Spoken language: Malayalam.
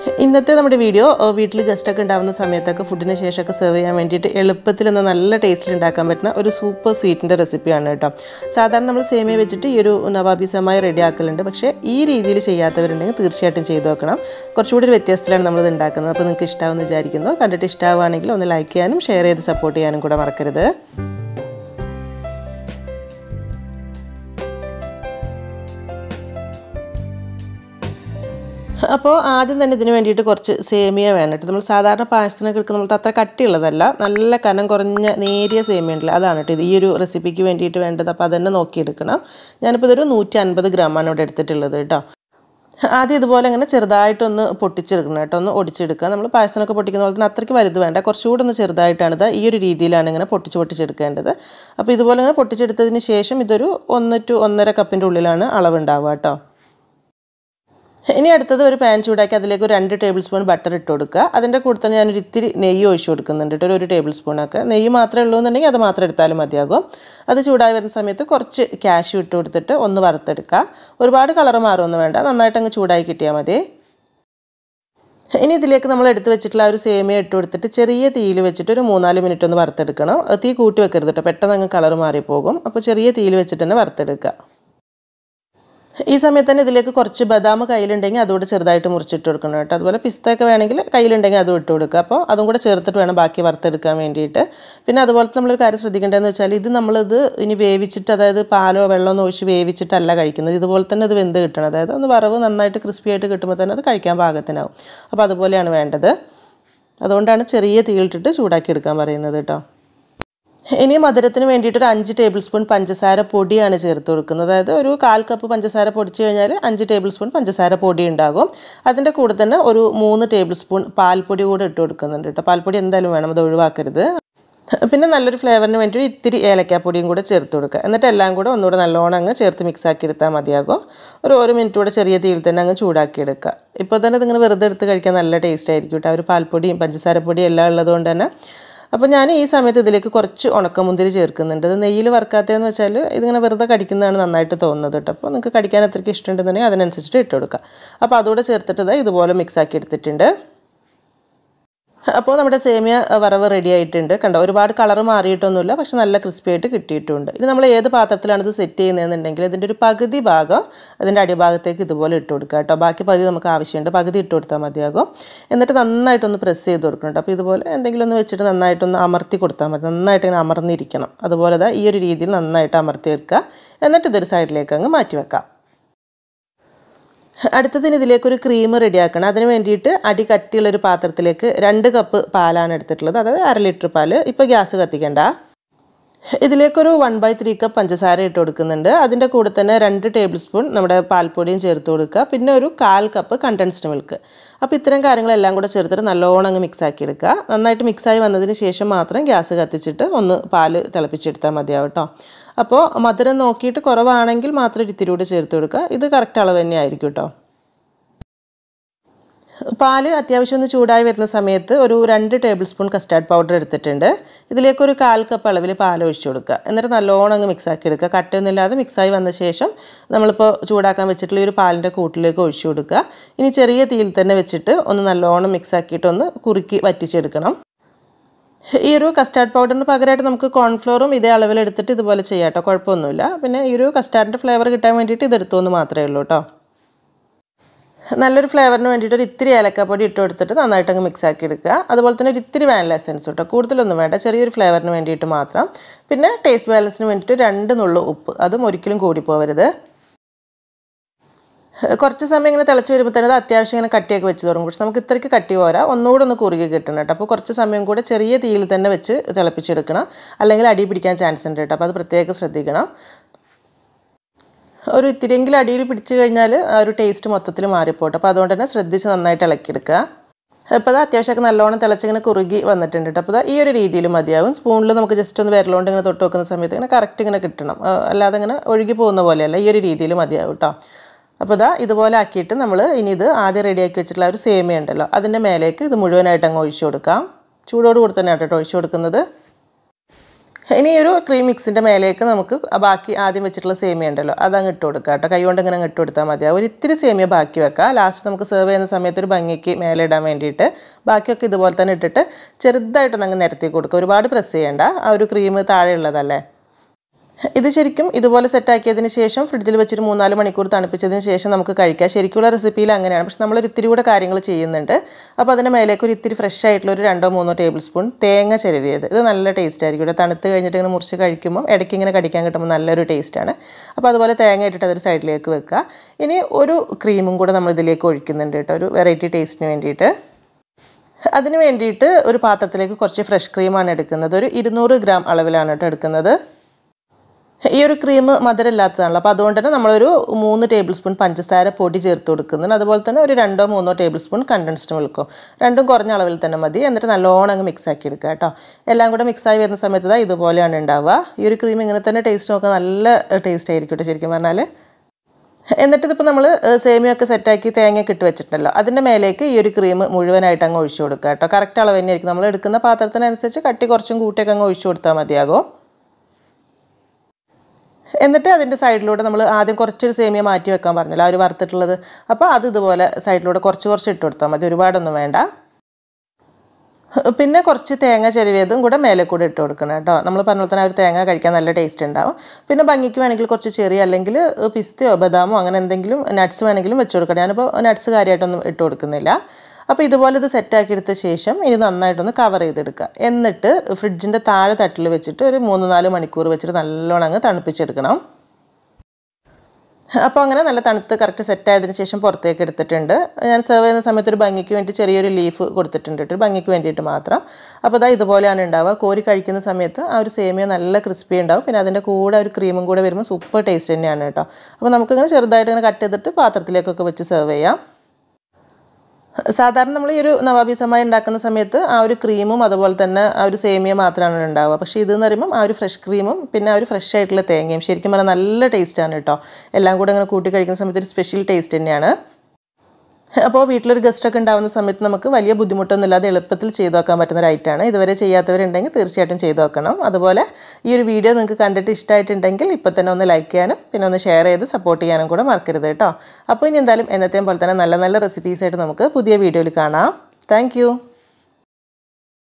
ഇന്നത്തെ നമ്മുടെ വീഡിയോ വീട്ടിൽ ഗസ്റ്റൊക്കെ ഉണ്ടാകുന്ന സമയത്തൊക്കെ ഫുഡിന് ശേഷമൊക്കെ സെർവ് ചെയ്യാൻ വേണ്ടിയിട്ട് എളുപ്പത്തിൽ നിന്ന് നല്ല ടേസ്റ്റിൽ ഉണ്ടാക്കാൻ പറ്റുന്ന ഒരു സൂപ്പർ സ്വീറ്റിൻ്റെ റെസിപ്പിയാണ് കേട്ടോ സാധാരണ നമ്മൾ സേമിയ വെച്ചിട്ട് ഈ ഒരു നവാബി സമായി റെഡി ആക്കലുണ്ട് പക്ഷേ ഈ രീതിയിൽ ചെയ്യാത്തവരുണ്ടെങ്കിൽ തീർച്ചയായിട്ടും ചെയ്തു നോക്കണം കുറച്ചുകൂടി ഒരു വ്യത്യസ്തത്തിലാണ് നമ്മളിത് ഉണ്ടാക്കുന്നത് അപ്പോൾ നിങ്ങൾക്ക് ഇഷ്ടമാവുമെന്ന് വിചാരിക്കുന്നു കണ്ടിട്ട് ഇഷ്ടമാവുകയാണെങ്കിൽ ഒന്ന് ലൈക്ക് ചെയ്യാനും ഷെയർ ചെയ്ത് സപ്പോർട്ട് ചെയ്യാനും കൂടെ മറക്കരുത് അപ്പോൾ ആദ്യം തന്നെ ഇതിന് വേണ്ടിയിട്ട് കുറച്ച് സേമിയ വേണം കേട്ടോ നമ്മൾ സാധാരണ പായസത്തിനൊക്കെ എടുക്കുന്ന നമ്മൾ അത്ര കട്ടിയുള്ളതല്ല നല്ല കനം കുറഞ്ഞ നേരിയ സേമിയ ഉണ്ടല്ലോ അതാണ് കേട്ടോ ഇത് ഈ ഒരു റെസിപ്പിക്ക് വേണ്ടിയിട്ട് വേണ്ടത് അപ്പോൾ അതന്നെ നോക്കിയെടുക്കണം ഞാനിപ്പോൾ ഇതൊരു നൂറ്റി അൻപത് ഗ്രാമാണ് ഇവിടെ എടുത്തിട്ടുള്ളത് കേട്ടോ ആദ്യം ഇതുപോലെ ഇങ്ങനെ ചെറുതായിട്ടൊന്ന് പൊട്ടിച്ചെടുക്കണം കേട്ടോ ഒന്ന് ഒടിച്ചെടുക്കുക നമ്മൾ പായസമൊക്കെ പൊട്ടിക്കുന്ന പോലെ തന്നെ അത്രയ്ക്ക് വലുത് വേണ്ട കുറച്ചുകൂടെ ഒന്ന് ചെറുതായിട്ടാണ് ഇത് ഈ ഒരു രീതിയിലാണ് ഇങ്ങനെ പൊട്ടിച്ച് പൊട്ടിച്ചെടുക്കേണ്ടത് അപ്പോൾ ഇതുപോലെ ഇങ്ങനെ പൊട്ടിച്ചെടുത്തതിന് ശേഷം ഇതൊരു ഒന്ന് ടു ഒന്നര കപ്പിൻ്റെ ഉള്ളിലാണ് അളവുണ്ടാവുക കേട്ടോ ഇനി അടുത്തത് ഒരു പാൻ ചൂടാക്കി അതിലേക്ക് ഒരു രണ്ട് ടേബിൾ സ്പൂൺ ബട്ടർ ഇട്ട് കൊടുക്കുക അതിൻ്റെ കൂടെ തന്നെ ഞാനൊരു ഇത്തിരി നെയ്യ് ഒഴിച്ചു കൊടുക്കുന്നുണ്ട് കേട്ടോ ഒരു ടേബിൾ സ്പൂണൊക്കെ നെയ്യ് മാത്രമേ ഉള്ളൂ എന്നുണ്ടെങ്കിൽ അത് മാത്രം എടുത്താലും മതിയാകും അത് ചൂടായി വരുന്ന സമയത്ത് കുറച്ച് ക്യാഷ് ഇട്ട് കൊടുത്തിട്ട് ഒന്ന് വറുത്തെടുക്കുക ഒരുപാട് കളർ മാറുമൊന്നും വേണ്ട നന്നായിട്ട് അങ്ങ് ചൂടായി കിട്ടിയാൽ മതി ഇനി ഇതിലേക്ക് നമ്മൾ എടുത്ത് വെച്ചിട്ടുള്ള ആ ഒരു സേമിയ ഇട്ട് കൊടുത്തിട്ട് ചെറിയ തീയിൽ വെച്ചിട്ട് ഒരു മൂന്നാല് മിനിറ്റ് ഒന്ന് വറുത്തെടുക്കണം തീ കൂട്ടി വെക്കരുത് കേട്ടോ പെട്ടെന്ന് അങ്ങ് കളർ മാറിപ്പോകും അപ്പോൾ ചെറിയ തീയിൽ വെച്ചിട്ട് തന്നെ വറുത്തെടുക്കുക ഈ സമയത്ത് തന്നെ ഇതിലേക്ക് കുറച്ച് ബദാം കയ്യിലുണ്ടെങ്കിൽ അതുകൂടെ ചെറുതായിട്ട് മുറിച്ചിട്ട് കൊടുക്കണം കേട്ടോ അതുപോലെ പിസ്തയൊക്കെ വേണമെങ്കിൽ കയ്യിലുണ്ടെങ്കിൽ അതും ഇട്ട് കൊടുക്കുക അപ്പോൾ അതും കൂടെ ചേർത്തിട്ട് വേണം ബാക്കി വറുത്തെടുക്കാൻ വേണ്ടിയിട്ട് പിന്നെ അതുപോലെ നമ്മളൊരു കാര്യം ശ്രദ്ധിക്കേണ്ടതെന്ന് വെച്ചാൽ ഇത് നമ്മളിത് ഇനി വേവിച്ചിട്ട് അതായത് പാലോ വെള്ളമോ ഒഴിച്ച് വേവിച്ചിട്ടല്ല കഴിക്കുന്നത് ഇതുപോലെ തന്നെ അത് വെന്ത് കിട്ടണം അതായത് ഒന്ന് വറവ് നന്നായിട്ട് ക്രിസ്പി ആയിട്ട് കിട്ടുമ്പോൾ തന്നെ അത് കഴിക്കാൻ പാകത്തിനാവും അപ്പോൾ അതുപോലെയാണ് വേണ്ടത് അതുകൊണ്ടാണ് ചെറിയ തീയിലിട്ടിട്ട് ചൂടാക്കി എടുക്കാൻ പറയുന്നത് കേട്ടോ ഇനി മധുരത്തിന് വേണ്ടിയിട്ട് ഒരു അഞ്ച് ടേബിൾ സ്പൂൺ പഞ്ചസാര പൊടിയാണ് ചേർത്ത് കൊടുക്കുന്നത് അതായത് ഒരു കാൽ കപ്പ് പഞ്ചസാര പൊടിച്ച് കഴിഞ്ഞാൽ അഞ്ച് ടേബിൾ സ്പൂൺ പഞ്ചസാര പൊടി ഉണ്ടാകും അതിൻ്റെ കൂടെ തന്നെ ഒരു മൂന്ന് ടേബിൾ സ്പൂൺ പാൽപ്പൊടി കൂടെ ഇട്ട് കൊടുക്കുന്നുണ്ട് കേട്ടോ പാൽപ്പൊടി എന്തായാലും വേണം അത് ഒഴിവാക്കരുത് പിന്നെ നല്ലൊരു ഫ്ലേവറിന് വേണ്ടി ഒരു ഇത്തിരി ഏലക്കാപ്പൊടിയും കൂടെ ചേർത്ത് കൊടുക്കുക എന്നിട്ട് എല്ലാം കൂടെ ഒന്നുകൂടെ നല്ലോണം അങ്ങ് ചേർത്ത് മിക്സ് ആക്കി എടുത്താൽ മതിയാകും ഒരു ഒരു മിനിറ്റ് കൂടെ ചെറിയ തീയിൽ തന്നെ അങ്ങ് ചൂടാക്കി എടുക്കുക ഇപ്പോൾ തന്നെ ഇതിങ്ങനെ വെറുതെ എടുത്ത് കഴിക്കാൻ നല്ല ടേസ്റ്റ് ആയിരിക്കും കേട്ടോ ആ ഒരു പാൽപ്പൊടിയും പഞ്ചസാരപ്പൊടിയും എല്ലാം ഉള്ളതുകൊണ്ട് തന്നെ അപ്പോൾ ഞാൻ ഈ സമയത്ത് ഇതിലേക്ക് കുറച്ച് ഉണക്കമുന്തിരി ചേർക്കുന്നുണ്ട് ഇത് നെയ്യിൽ വറുക്കാത്തതെന്ന് വെച്ചാൽ ഇതിങ്ങനെ വെറുതെ കടിക്കുന്നതാണ് നന്നായിട്ട് തോന്നുന്നത് കേട്ടോ അപ്പോൾ നിങ്ങൾക്ക് കടിക്കാൻ അത്രയ്ക്ക് ഇഷ്ടമുണ്ടെന്നുണ്ടെങ്കിൽ അതിനനുസരിച്ചിട്ട് ഇട്ട് കൊടുക്കുക അപ്പോൾ അതുകൂടെ ചേർത്തിട്ട് ഇതുപോലെ മിക്സ് ആക്കി എടുത്തിട്ടുണ്ട് അപ്പോൾ നമ്മുടെ സേമിയ വറവ് റെഡി ആയിട്ടുണ്ട് കണ്ടോ ഒരുപാട് കളർ മാറിയിട്ടൊന്നുമില്ല പക്ഷെ നല്ല ക്രിസ്പി ആയിട്ട് കിട്ടിയിട്ടുണ്ട് ഇനി നമ്മൾ ഏത് പാത്രത്തിലാണ് ഇത് സെറ്റ് ചെയ്യുന്നതെന്നുണ്ടെങ്കിൽ ഇതിൻ്റെ ഒരു പകുതി ഭാഗം അതിൻ്റെ അടിഭാഗത്തേക്ക് ഇതുപോലെ ഇട്ട് കൊടുക്കുക കേട്ടോ ബാക്കി പകുതി നമുക്ക് ആവശ്യമുണ്ട് പകുതി ഇട്ട് കൊടുത്താൽ മതിയാകും എന്നിട്ട് നന്നായിട്ടൊന്ന് പ്രസ് ചെയ്ത് കൊടുക്കണം അപ്പോൾ ഇതുപോലെ എന്തെങ്കിലും ഒന്ന് വെച്ചിട്ട് നന്നായിട്ടൊന്ന് അമർത്തി കൊടുത്താൽ മതി നന്നായിട്ട് ഇങ്ങനെ അമർന്നിരിക്കണം അതുപോലെ ദാ ഈ ഒരു രീതിയിൽ നന്നായിട്ട് അമർത്തി വെക്കുക എന്നിട്ട് ഇതൊരു സൈഡിലേക്ക് അങ്ങ് മാറ്റി വെക്കാം അടുത്തതിന് ഇതിലേക്കൊരു ക്രീം റെഡിയാക്കണം അതിന് വേണ്ടിയിട്ട് അടി കട്ടിയുള്ളൊരു പാത്രത്തിലേക്ക് രണ്ട് കപ്പ് പാലാണ് എടുത്തിട്ടുള്ളത് അതായത് അര ലിറ്റർ പാല് ഇപ്പോൾ ഗ്യാസ് കത്തിക്കണ്ട ഇതിലേക്കൊരു വൺ ബൈ ത്രീ കപ്പ് പഞ്ചസാര ഇട്ട് കൊടുക്കുന്നുണ്ട് അതിൻ്റെ കൂടെ തന്നെ രണ്ട് ടേബിൾ സ്പൂൺ നമ്മുടെ പാൽപ്പൊടിയും ചേർത്ത് കൊടുക്കുക പിന്നെ ഒരു കാൽ കപ്പ് കണ്ടൻസ്ഡ് മിൽക്ക് അപ്പോൾ ഇത്തരം കാര്യങ്ങളെല്ലാം കൂടെ ചേർത്തിട്ട് നല്ലോണം അങ്ങ് മിക്സ് ആക്കി എടുക്കുക നന്നായിട്ട് മിക്സായി വന്നതിന് ശേഷം മാത്രം ഗ്യാസ് കത്തിച്ചിട്ട് ഒന്ന് പാല് തിളപ്പിച്ചെടുത്താൽ മതിയാവും കേട്ടോ അപ്പോൾ മധുരം നോക്കിയിട്ട് കുറവാണെങ്കിൽ മാത്രം ഇത്തിരി കൂടി ചേർത്ത് കൊടുക്കുക ഇത് കറക്റ്റ് അളവ് തന്നെ ആയിരിക്കും കേട്ടോ പാല് അത്യാവശ്യം ഒന്ന് ചൂടായി വരുന്ന സമയത്ത് ഒരു രണ്ട് ടേബിൾ സ്പൂൺ കസ്റ്റാർഡ് പൗഡർ എടുത്തിട്ടുണ്ട് ഇതിലേക്ക് ഒരു കാൽ കപ്പ് അളവിൽ പാൽ ഒഴിച്ചു കൊടുക്കുക എന്നിട്ട് നല്ലോണം അങ്ങ് മിക്സ് ആക്കി എടുക്കുക കട്ടയൊന്നുമില്ലാതെ മിക്സായി വന്ന ശേഷം നമ്മളിപ്പോൾ ചൂടാക്കാൻ വെച്ചിട്ടുള്ള ഈ ഒരു പാലിൻ്റെ കൂട്ടിലേക്ക് ഒഴിച്ചു കൊടുക്കുക ഇനി ചെറിയ തീയിൽ തന്നെ വെച്ചിട്ട് ഒന്ന് നല്ലോണം മിക്സ് ആക്കിയിട്ട് ഒന്ന് കുറുക്കി വറ്റിച്ചെടുക്കണം ഈ ഒരു കസ്റ്റാർഡ് പൗഡറിന് പകരമായിട്ട് നമുക്ക് കോൺഫ്ലോറും ഇതേ അളവിൽ എടുത്തിട്ട് ഇതുപോലെ ചെയ്യാം കേട്ടോ കുഴപ്പമൊന്നുമില്ല പിന്നെ ഈ ഒരു കസ്റ്റാർഡിൻ്റെ ഫ്ലേവർ കിട്ടാൻ വേണ്ടിയിട്ട് ഇതെടുത്തു എന്ന് മാത്രമേ ഉള്ളൂ കേട്ടോ നല്ലൊരു ഫ്ലേവറിന് വേണ്ടിയിട്ട് ഒരു ഇത്തിരി ഏലക്കാപ്പൊടി ഇട്ട് കൊടുത്തിട്ട് നന്നായിട്ട് അങ്ങ് മിക്സ് ആക്കി എടുക്കുക അതുപോലെ തന്നെ ഒരു ഇത്തിരി വാനില എസൻസ് കേട്ടോ കൂടുതലൊന്നും വേണ്ട ചെറിയൊരു ഫ്ലേവറിന് വേണ്ടിയിട്ട് മാത്രം പിന്നെ ടേസ്റ്റ് ബാലൻസിന് വേണ്ടിയിട്ട് രണ്ട് നുള്ളു ഉപ്പ് അതും ഒരിക്കലും കൂടിപ്പോവരുത് കുറച്ച് സമയം ഇങ്ങനെ തിളച്ച് വരുമ്പോൾ തന്നെ അത് അത്യാവശ്യം ഇങ്ങനെ കട്ടിയൊക്കെ വെച്ച് തുടങ്ങും പക്ഷെ നമുക്ക് ഇത്രയ്ക്ക് കട്ടി പോരാ ഒന്നുകൂടെ ഒന്ന് കുറുകി കിട്ടണം കേട്ടോ അപ്പോൾ കുറച്ച് സമയം കൂടെ ചെറിയ തീയിൽ തന്നെ വെച്ച് തിളപ്പിച്ചെടുക്കണം അല്ലെങ്കിൽ അടി പിടിക്കാൻ ചാൻസ് ഉണ്ട് കേട്ടോ അപ്പോൾ അത് പ്രത്യേകം ശ്രദ്ധിക്കണം ഒരു ഇത്തിരിയെങ്കിലും അടിയിൽ പിടിച്ചു കഴിഞ്ഞാൽ ആ ഒരു ടേസ്റ്റ് മൊത്തത്തിൽ മാറിപ്പോട്ടെ അപ്പോൾ അതുകൊണ്ട് തന്നെ ശ്രദ്ധിച്ച് നന്നായിട്ട് ഇളക്കിയെടുക്കുക അപ്പോൾ അത് അത്യാവശ്യമൊക്കെ നല്ലോണം തിളച്ചിങ്ങനെ കുറുകി വന്നിട്ടുണ്ട് കേട്ടോ അപ്പോൾ ഈ ഒരു രീതിയിൽ മതിയാവും സ്പൂണിൽ നമുക്ക് ജസ്റ്റ് ഒന്ന് വിരലുകൊണ്ട് ഇങ്ങനെ തൊട്ട് വെക്കുന്ന സമയത്ത് ഇങ്ങനെ കറക്റ്റ് ഇങ്ങനെ കിട്ടണം അല്ലാതെ ഇങ്ങനെ ഒഴുകി പോകുന്ന പോലെയല്ല ഈ ഒരു രീതിയിൽ മതിയാവും കേട്ടോ അപ്പോൾ ഇതാ ഇതുപോലെ ആക്കിയിട്ട് നമ്മൾ ഇനി ഇത് ആദ്യം റെഡിയാക്കി വെച്ചിട്ടുള്ള ഒരു സേമിയ ഉണ്ടല്ലോ അതിൻ്റെ മേലേക്ക് ഇത് മുഴുവനായിട്ട് അങ്ങ് ഒഴിച്ചു കൊടുക്കാം ചൂടോട് കൂടി തന്നെയാണ് കേട്ടോ ഒഴിച്ചു കൊടുക്കുന്നത് ഇനി ഈ ഒരു ക്രീം മിക്സിൻ്റെ മേലേക്ക് നമുക്ക് ആ ബാക്കി ആദ്യം വെച്ചിട്ടുള്ള സേമിയ ഉണ്ടല്ലോ അതങ്ങ് ഇട്ട് കൊടുക്കുക കേട്ടോ കൈ കൊണ്ട് ഇങ്ങനെ അങ്ങ് ഇട്ട് കൊടുത്താൽ മതി ഒരു ഇത്തിരി സേമിയ ബാക്കി വെക്കുക ലാസ്റ്റ് നമുക്ക് സെർവ് ചെയ്യുന്ന സമയത്ത് ഒരു ഭംഗിക്ക് മേലെ ഇടാൻ വേണ്ടിയിട്ട് ബാക്കിയൊക്കെ ഇതുപോലെ തന്നെ ഇട്ടിട്ട് ചെറുതായിട്ടൊന്ന് അങ്ങ് നിരത്തി കൊടുക്കുക ഒരുപാട് പ്രസ് ചെയ്യേണ്ട ആ ഒരു ക്രീം താഴെ ഉള്ളതല്ലേ ഇത് ശരിക്കും ഇതുപോലെ സെറ്റാക്കിയതിന് ശേഷം ഫ്രിഡ്ജിൽ വെച്ചൊരു മൂന്നാല് മണിക്കൂർ തണുപ്പിച്ചതിന് ശേഷം നമുക്ക് കഴിക്കാം ശരിക്കുള്ള റെസിപ്പിയിൽ അങ്ങനെയാണ് പക്ഷെ നമ്മളൊരു ഇത്തിരി കൂടെ കാര്യങ്ങൾ ചെയ്യുന്നുണ്ട് അപ്പോൾ അതിൻ്റെ മേലേക്ക് ഒരു ഇത്തിരി ഫ്രഷ് ആയിട്ടുള്ള ഒരു രണ്ടോ മൂന്നോ ടേബിൾ സ്പൂൺ തേങ്ങ ചെരുവിയത് ഇത് നല്ല ടേസ്റ്റ് ആയിരിക്കും ഇവിടെ തണുത്ത് കഴിഞ്ഞിട്ട് ഇങ്ങനെ മുറിച്ച് കഴിക്കുമ്പോൾ ഇടയ്ക്ക് ഇങ്ങനെ കടിക്കാൻ കിട്ടുമ്പോൾ നല്ലൊരു ടേസ്റ്റാണ് അപ്പോൾ അതുപോലെ തേങ്ങ ഇട്ടിട്ട് അതൊരു സൈഡിലേക്ക് വെക്കുക ഇനി ഒരു ക്രീമും കൂടെ നമ്മൾ ഇതിലേക്ക് ഒഴിക്കുന്നുണ്ട് കേട്ടോ ഒരു വെറൈറ്റി ടേസ്റ്റിന് വേണ്ടിയിട്ട് അതിന് വേണ്ടിയിട്ട് ഒരു പാത്രത്തിലേക്ക് കുറച്ച് ഫ്രഷ് ക്രീമാണ് എടുക്കുന്നത് ഒരു ഇരുന്നൂറ് ഗ്രാം അളവിലാണ് കേട്ടോ എടുക്കുന്നത് ഈ ഒരു ക്രീം മധുരമില്ലാത്തതാണല്ലോ അപ്പോൾ അതുകൊണ്ട് തന്നെ നമ്മളൊരു മൂന്ന് ടേബിൾ സ്പൂൺ പഞ്ചസാര പൊടി ചേർത്ത് കൊടുക്കുന്നുണ്ട് അതുപോലെ തന്നെ ഒരു രണ്ടോ മൂന്നോ ടേബിൾ സ്പൂൺ കണ്ടൻസ്ഡ് മിൽക്കും രണ്ടും കുറഞ്ഞ അളവിൽ തന്നെ മതി എന്നിട്ട് നല്ലോണം അങ്ങ് മിക്സ് ആക്കി എടുക്കുക കേട്ടോ എല്ലാം കൂടെ മിക്സായി വരുന്ന സമയത്ത് ദാ ഇതുപോലെയാണ് ഉണ്ടാവുക ഈ ഒരു ക്രീം ഇങ്ങനെ തന്നെ ടേസ്റ്റ് നോക്കാൻ നല്ല ടേസ്റ്റ് ആയിരിക്കും കേട്ടോ ശരിക്കും പറഞ്ഞാൽ എന്നിട്ട് ഇതിപ്പോൾ നമ്മൾ സേമിയൊക്കെ സെറ്റാക്കി തേങ്ങയൊക്കെ ഇട്ട് വെച്ചിട്ടുണ്ടല്ലോ അതിൻ്റെ മേലേക്ക് ഈ ഒരു ക്രീം മുഴുവനായിട്ട് അങ്ങ് ഒഴിച്ചു കൊടുക്കുക കേട്ടോ കറക്റ്റ് അളവ് തന്നെയായിരിക്കും നമ്മൾ എടുക്കുന്ന പാത്രത്തിനനുസരിച്ച് കട്ടി കുറച്ചും കൂട്ടിയൊക്കെ അങ്ങ് ഒഴിച്ചു കൊടുത്താൽ മതിയാകും എന്നിട്ട് അതിൻ്റെ സൈഡിലൂടെ നമ്മൾ ആദ്യം കുറച്ചൊരു സേമിയ മാറ്റി വെക്കാൻ പറഞ്ഞല്ലോ ആ ഒരു വറുത്തിട്ടുള്ളത് അപ്പോൾ അത് ഇതുപോലെ സൈഡിലൂടെ കുറച്ച് കുറച്ച് ഇട്ട് കൊടുത്താൽ മതി ഒരുപാടൊന്നും വേണ്ട പിന്നെ കുറച്ച് തേങ്ങ ചെരുവിയതും കൂടെ മേലെ കൂടെ ഇട്ട് കൊടുക്കണം കേട്ടോ നമ്മൾ പറഞ്ഞ തന്നെ ആ ഒരു തേങ്ങ കഴിക്കാൻ നല്ല ടേസ്റ്റ് ഉണ്ടാവും പിന്നെ ഭംഗിക്ക് വേണമെങ്കിൽ കുറച്ച് ചെറിയ അല്ലെങ്കിൽ പിസ്തയോ ബദാമോ അങ്ങനെ എന്തെങ്കിലും നട്ട്സ് വേണമെങ്കിലും വെച്ച് കൊടുക്കണം ഞാനിപ്പോൾ നട്ട്സ് കാര്യമായിട്ടൊന്നും ഇട്ട് കൊടുക്കുന്നില്ല അപ്പോൾ ഇതുപോലെ ഇത് സെറ്റാക്കി എടുത്ത ശേഷം ഇനി നന്നായിട്ടൊന്ന് കവർ ചെയ്തെടുക്കുക എന്നിട്ട് ഫ്രിഡ്ജിൻ്റെ താഴെ തട്ടിൽ വെച്ചിട്ട് ഒരു മൂന്ന് നാല് മണിക്കൂർ വെച്ചിട്ട് നല്ലോണം അങ്ങ് തണുപ്പിച്ചെടുക്കണം അപ്പോൾ അങ്ങനെ നല്ല തണുത്ത് കറക്റ്റ് സെറ്റ് ആയതിനു ശേഷം പുറത്തേക്ക് എടുത്തിട്ടുണ്ട് ഞാൻ സെർവ് ചെയ്യുന്ന സമയത്ത് ഒരു ഭംഗിക്ക് വേണ്ടി ചെറിയൊരു ലീഫ് കൊടുത്തിട്ടുണ്ട് ഒരു ഭംഗിക്ക് വേണ്ടിയിട്ട് മാത്രം അപ്പോൾ അതാ ഇതുപോലെയാണ് ഉണ്ടാവുക കോരി കഴിക്കുന്ന സമയത്ത് ആ ഒരു സേമിയ നല്ല ക്രിസ്പി ഉണ്ടാവും പിന്നെ അതിൻ്റെ കൂടെ ഒരു ക്രീമും കൂടെ വരുമ്പോൾ സൂപ്പർ ടേസ്റ്റ് തന്നെയാണ് കേട്ടോ അപ്പോൾ നമുക്കിങ്ങനെ ചെറുതായിട്ട് ഇങ്ങനെ കട്ട് ചെയ്തിട്ട് പാത്രത്തിലേക്കൊക്കെ വെച്ച് സെർവ് ചെയ്യാം സാധാരണ നമ്മൾ ഈ ഒരു നവാബി സമായി ഉണ്ടാക്കുന്ന സമയത്ത് ആ ഒരു ക്രീമും അതുപോലെ തന്നെ ആ ഒരു സേമിയ മാത്രമാണ് ഉണ്ടാവുക പക്ഷേ ഇതെന്ന് പറയുമ്പം ആ ഒരു ഫ്രഷ് ക്രീമും പിന്നെ ആ ഒരു ഫ്രഷ് ആയിട്ടുള്ള തേങ്ങയും ശരിക്കും പറഞ്ഞാൽ നല്ല ടേസ്റ്റാണ് കേട്ടോ എല്ലാം കൂടെ ഇങ്ങനെ കൂട്ടി കഴിക്കുന്ന സമയത്ത് ഒരു സ്പെഷ്യൽ ടേസ്റ്റ് തന്നെയാണ് അപ്പോൾ വീട്ടിലൊരു ഗസ്റ്റൊക്കെ ഉണ്ടാകുന്ന സമയത്ത് നമുക്ക് വലിയ ബുദ്ധിമുട്ടൊന്നും ഇല്ലാതെ എളുപ്പത്തിൽ ചെയ്തു നോക്കാൻ പറ്റുന്ന ഒരു ഐറ്റമാണ് ഇതുവരെ ചെയ്യാത്തവരുണ്ടെങ്കിൽ തീർച്ചയായിട്ടും ചെയ്തു നോക്കണം അതുപോലെ ഈ ഒരു വീഡിയോ നിങ്ങൾക്ക് കണ്ടിട്ട് ഇഷ്ടമായിട്ടുണ്ടെങ്കിൽ ഇപ്പോൾ തന്നെ ഒന്ന് ലൈക്ക് ചെയ്യാനും പിന്നെ ഒന്ന് ഷെയർ ചെയ്ത് സപ്പോർട്ട് ചെയ്യാനും കൂടെ മറക്കരുത് കേട്ടോ അപ്പോൾ ഇനി എന്തായാലും എന്നത്തെയും പോലെ തന്നെ നല്ല നല്ല റെസിപ്പീസായിട്ട് നമുക്ക് പുതിയ വീഡിയോയിൽ കാണാം താങ്ക്